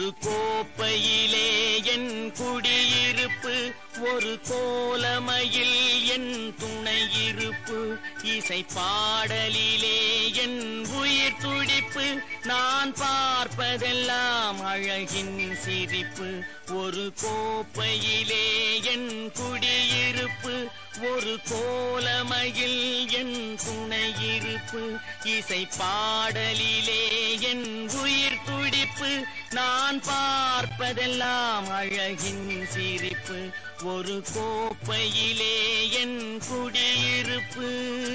ஒரு கோப்பையிலே என் குடியிருப்பு ஒரு கோலமையில் என் துணை இருப்பு இசை பாடலிலே என் உயிர் துடிப்பு நான் பார்ப்பதெல்லாம் அழகின் சிரிப்பு ஒரு கோப்பையிலே என் குடியிருப்பு ஒரு கோலமையில் என் துணை இருப்பு இசை பாடலிலே என் உயிர் துடிப்பு நான் பார்ப்பதெல்லாம் அழகின் சிரிப்பு ஒரு கோப்பையிலே என் குடியிருப்பு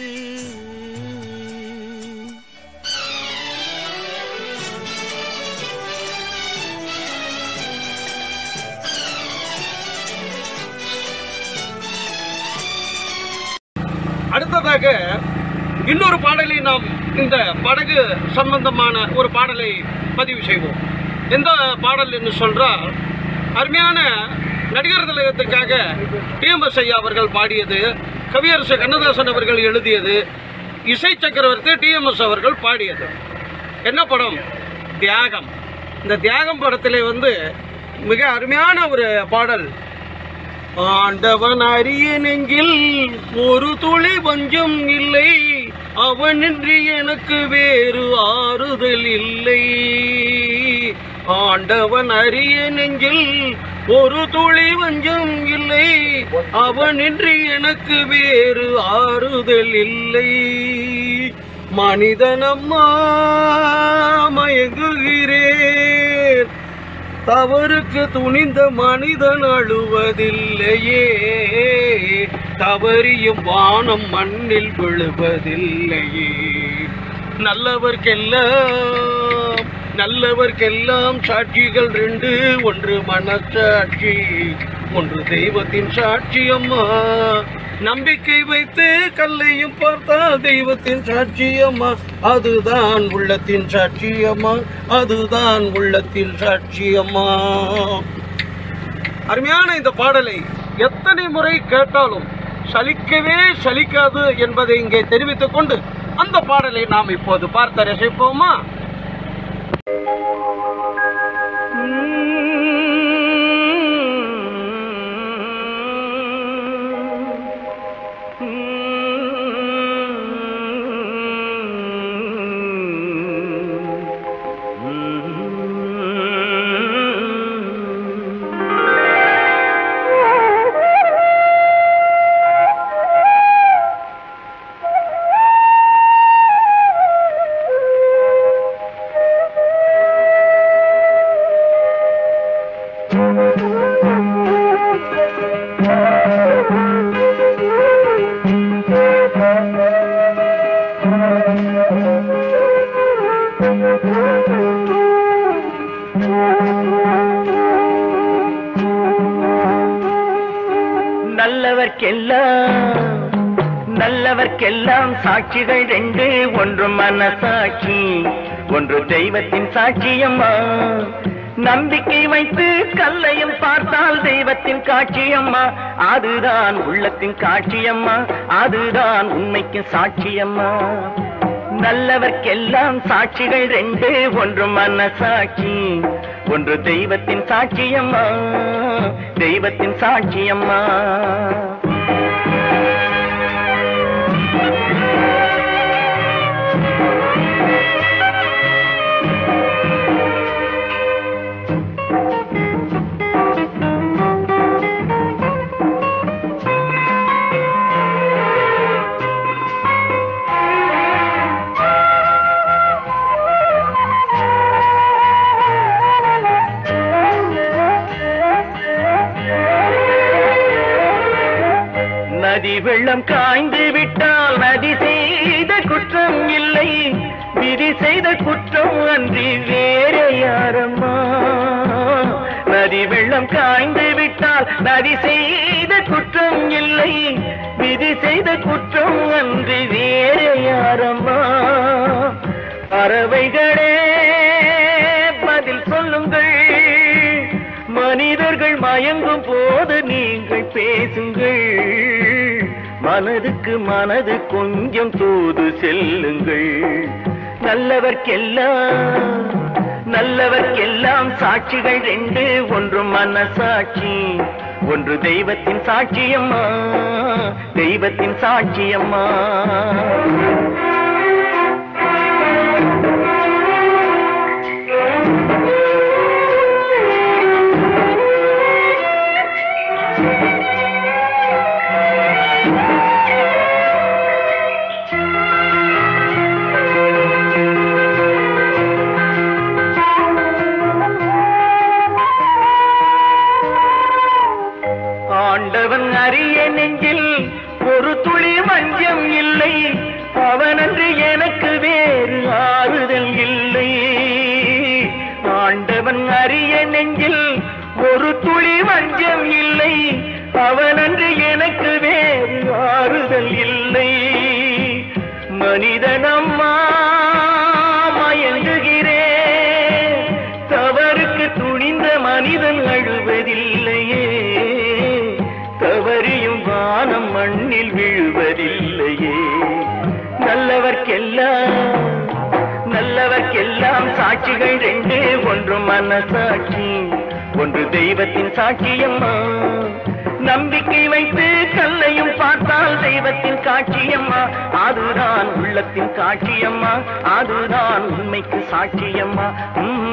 அடுத்ததாக இன்னொரு பாடலை நாம் இந்த படகு சம்பந்தமான ஒரு பாடலை பதிவு செய்வோம் எந்த பாடல் என்று சொல்றால் அருமையான நடிகர் திலகத்திற்காக டிஎம்எஸ் ஐயா அவர்கள் பாடியது கவியரசு கண்ணதாசன் அவர்கள் எழுதியது இசை சக்கரவர்த்தி டிஎம்எஸ் அவர்கள் பாடியது என்ன படம் தியாகம் இந்த தியாகம் படத்திலே வந்து மிக அருமையான ஒரு பாடல் ஆண்டவன் அரிய நெஞ்சில் ஒரு துளி பஞ்சம் இல்லை அவனின்றி எனக்கு வேறு ஆறுதல் இல்லை ஆண்டவன் அரிய நெஞ்சில் ஒரு துளி வஞ்சம் இல்லை அவனின்றி எனக்கு வேறு ஆறுதல் இல்லை மனிதனம்மா மயங்குகிறேன் தவறுக்கு துணிந்த மனிதன் அழுவதில்லையே தவறியும் வானம் மண்ணில் விழுவதில்லையே நல்லவர்க்கெல்லாம் நல்லவர்க்கெல்லாம் சாட்சிகள் ரெண்டு ஒன்று மனசாட்சி ஒன்று தெய்வத்தின் சாட்சி அம்மா நம்பிக்கை வைத்து கல்லையும் பார்த்தா தெய்வத்தின் சாட்சியம்மா அதுதான் உள்ளத்தின் சாட்சியம்மா அதுதான் உள்ளத்தின் சாட்சியம்மா அருமையான இந்த பாடலை எத்தனை முறை கேட்டாலும் சலிக்கவே சலிக்காது என்பதை இங்கே தெரிவித்துக் கொண்டு அந்த பாடலை நாம் இப்போது பார்த்து ரசிப்போமா நல்லவர்க்கெல்லாம் நல்லவர்க்கெல்லாம் சாட்சிகள் ரெண்டு ஒன்று மனசாட்சி ஒன்று தெய்வத்தின் சாட்சியம்மா நம்பிக்கை வைத்து கல்லையும் பார்த்தால் தெய்வத்தின் காட்சியம்மா அதுதான் உள்ளத்தின் காட்சியம்மா அதுதான் உண்மைக்கு சாட்சியம்மா நல்லவர்க்கெல்லாம் சாட்சிகள் ரெண்டு ஒன்று மனசாட்சி ஒன்று தெய்வத்தின் சாட்சியம்மா தெய்வத்தின் சாட்சியம்மா நதி வெள்ளம் காய்ந்து விட்டால் நதி செய்த குற்றம் இல்லை விதி செய்த குற்றம் அன்றி வேற யாரம்மா நதி வெள்ளம் காய்ந்து விட்டால் நதி செய்த குற்றம் இல்லை விதி செய்த குற்றம் அன்றி வேற யாரம்மா பறவைகளே பதில் சொல்லுங்கள் மனிதர்கள் மயங்கும் போது நீங்கள் பேசுங்கள் மனதுக்கு மனது கொஞ்சம் தூது செல்லுங்கள் நல்லவர்க்கெல்லாம் நல்லவர்க்கெல்லாம் சாட்சிகள் ரெண்டு ஒன்று மனசாட்சி ஒன்று தெய்வத்தின் சாட்சியம்மா தெய்வத்தின் சாட்சியம்மா ஆண்டவன் அரிய நெஞ்சில் ஒரு துளி மஞ்சம் இல்லை அவனன்று எனக்கு வேறு ஆறுதல் இல்லை ஆண்டவன் அரிய நெஞ்சில் ஒரு துளி மஞ்சம் இல்லை அவனன்று எனக்கு வேறு ஆறுதல் இல்லை மனிதனம்மா மயங்குகிறேன் தவறுக்கு துணிந்த மனிதன் அழுவதில்லையே தவறியும் வானம் மண்ணில் விழுவதில்லையே நல்லவர்க்கெல்லாம் நல்லவர்க்கெல்லாம் சாட்சிகள் ரெண்டு ஒன்று மனசாட்சி ஒன்று தெய்வத்தின் சாட்சியம்மா நம்பிக்கை வைத்து கல்லையும் பார்த்தால் தெய்வத்தின் காட்சியம்மா அதுதான் உள்ளத்தின் காட்சியம்மா அதுதான் உண்மைக்கு சாட்சியம்மா உம்